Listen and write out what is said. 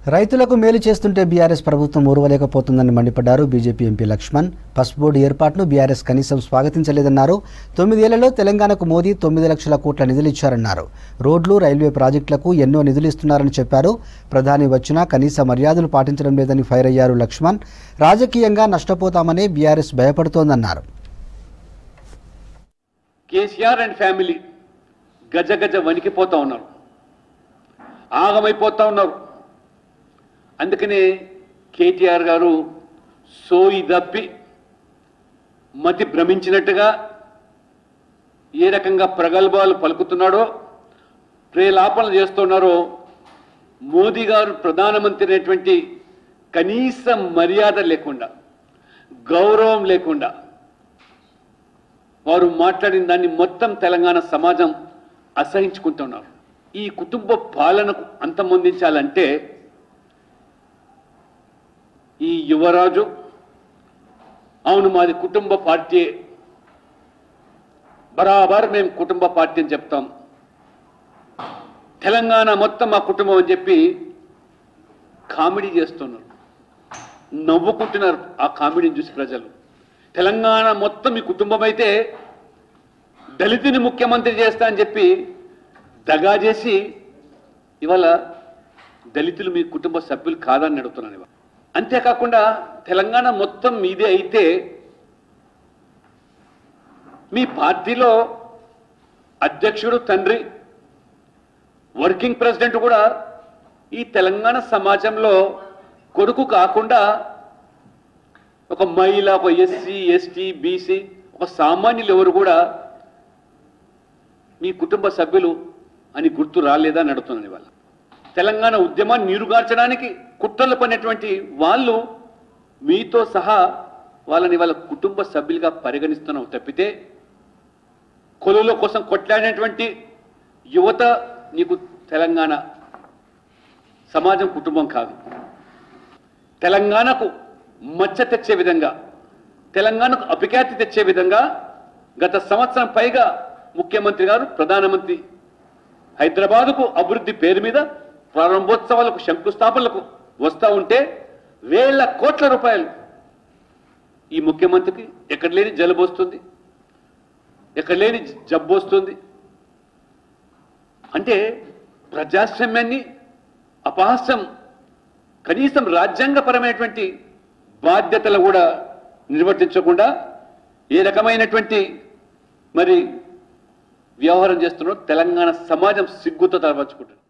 రైతులకు మేలు చేస్తుంటే బీఆర్ఎస్ ప్రభుత్వం ఊరవలేకపోతుందని మండిపడ్డారు బీజేపీ ఎంపీ లక్ష్మణ్ పసుపు బోర్డు ఏర్పాటును బీఆర్ఎస్ కనీసం స్వాగతించలేదన్నారు తొమ్మిదేళ్లలో తెలంగాణకు మోదీ తొమ్మిది లక్షల కోట్ల నిధులు ఇచ్చారన్నారు రోడ్లు రైల్వే ప్రాజెక్టులకు ఎన్నో నిధులు ఇస్తున్నారని చెప్పారు ప్రధాని వచ్చినా కనీస మర్యాదలు పాటించడం లేదని ఫైర్ అయ్యారు లక్ష్మణ్ రాజకీయంగా నష్టపోతామనే బీఆర్ఎస్ భయపడుతోందన్నారు కేసీఆర్ అండ్ ఫ్యామిలీ గజ గజ వణికిపోతా ఉన్నారు ఆగమైపోతా ఉన్నారు అందుకనే కేటీఆర్ గారు సోయి దప్పి మతి భ్రమించినట్టుగా ఏ రకంగా ప్రగల్భాలు పలుకుతున్నాడో ప్రేలాపనలు చేస్తున్నారో మోదీ గారు ప్రధానమంత్రి అనేటువంటి కనీస మర్యాద లేకుండా గౌరవం లేకుండా వారు మాట్లాడిన దాన్ని మొత్తం తెలంగాణ సమాజం అసహించుకుంటున్నారు ఈ కుటుంబ పాలనకు అంతమొందించాలంటే ఈ యువరాజు అవును మాది కుటుంబ పార్టీ బరాబర్ మేము కుటుంబ పార్టీ అని చెప్తాం తెలంగాణ మొత్తం మా కుటుంబం అని చెప్పి కామెడీ చేస్తున్నారు నవ్వుకుంటున్నారు ఆ కామెడీని చూసి ప్రజలు తెలంగాణ మొత్తం మీ కుటుంబం అయితే దళితుని ముఖ్యమంత్రి చేస్తా అని చెప్పి దగా చేసి ఇవాళ దళితులు మీ కుటుంబ సభ్యులు కాదని అడుగుతున్నాను ఇవాళ అంతేకాకుండా తెలంగాణ మొత్తం మీదే అయితే మీ పార్టీలో అధ్యక్షుడు తండ్రి వర్కింగ్ ప్రెసిడెంట్ కూడా ఈ తెలంగాణ సమాజంలో కొడుకు కాకుండా ఒక మహిళ ఒక ఎస్సీ ఎస్టీ బీసీ ఒక సామాన్యులు ఎవరు కూడా మీ కుటుంబ సభ్యులు అని గుర్తు రాలేదా అని అడుగుతున్నాను ఇవాళ తెలంగాణ ఉద్యమాన్ని నీరుగార్చడానికి కుట్రలు పడినటువంటి వాళ్ళు మీతో సహా వాళ్ళని వాళ్ళ కుటుంబ సభ్యులుగా పరిగణిస్తున్నాం తప్పితే కొలువుల కోసం కొట్లాడినటువంటి యువత నీకు తెలంగాణ సమాజం కుటుంబం కాదు తెలంగాణకు మచ్చ తెచ్చే విధంగా తెలంగాణకు అపిఖ్యాతి తెచ్చే విధంగా గత సంవత్సరం పైగా ముఖ్యమంత్రి గారు ప్రధానమంత్రి హైదరాబాదుకు అభివృద్ధి పేరు మీద ప్రారంభోత్సవాలకు శంకుస్థాపనలకు వస్తూ ఉంటే వేల కోట్ల రూపాయలు ఈ ముఖ్యమంత్రికి ఎక్కడ లేని జలుబు వస్తుంది ఎక్కడ లేని జబ్బు వస్తుంది అంటే ప్రజాస్వామ్యాన్ని అపహాస్యం కనీసం రాజ్యాంగపరమైనటువంటి బాధ్యతలు కూడా నిర్వర్తించకుండా ఏ రకమైనటువంటి మరి వ్యవహారం చేస్తున్నారో తెలంగాణ సమాజం సిగ్గుతో తలపరుచుకుంటుంది